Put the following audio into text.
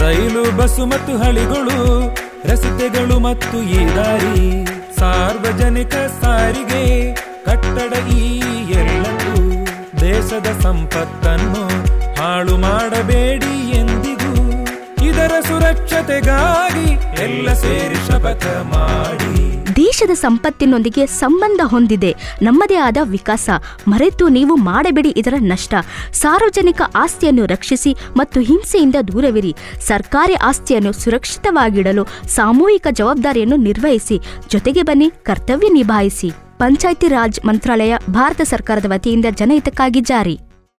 ರೈಲು bus ಮತ್ತು ಹಳಿಗಳು ರಸ್ತೆಗಳು ಮತ್ತು ಈ ದಾರಿ ಸಾರ್ವಜನಿಕ ಸಾರಿಗೆ ಕಟ್ಟಡ ಈ ಎಲ್ಲಕ್ಕೂ ದೇಶದ ಸಂಪತ್ತನ್ನು ಹಾಳು ಮಾಡಬೇಡಿ ಎಂದಿಗೂ ಇದರ ಸುರಕ್ಷತೆಗಾಗಿ ಎಲ್ಲ ಸೇರಿ ಶಪಥ ಮಾಡಿ ದೇಶದ ಸಂಪತ್ತಿನೊಂದಿಗೆ ಸಂಬಂಧ ಹೊಂದಿದೆ ನಮ್ಮದೇ ಆದ ವಿಕಾಸ ಮರೆತು ನೀವು ಮಾಡಬೇಡಿ ಇದರ ನಷ್ಟ ಸಾರ್ವಜನಿಕ ಆಸ್ತಿಯನ್ನು ರಕ್ಷಿಸಿ ಮತ್ತು ಹಿಂಸೆಯಿಂದ ದೂರವಿರಿ ಸರ್ಕಾರಿ ಆಸ್ತಿಯನ್ನು ಸುರಕ್ಷಿತವಾಗಿಡಲು ಸಾಮೂಹಿಕ ಜವಾಬ್ದಾರಿಯನ್ನು ನಿರ್ವಹಿಸಿ ಜೊತೆಗೆ ಬನ್ನಿ ಕರ್ತವ್ಯ ನಿಭಾಯಿಸಿ ಪಂಚಾಯಿತಿ ರಾಜ್ ಮಂತ್ರಾಲಯ ಭಾರತ ಸರ್ಕಾರದ ವತಿಯಿಂದ ಜನಹಿತಕ್ಕಾಗಿ ಜಾರಿ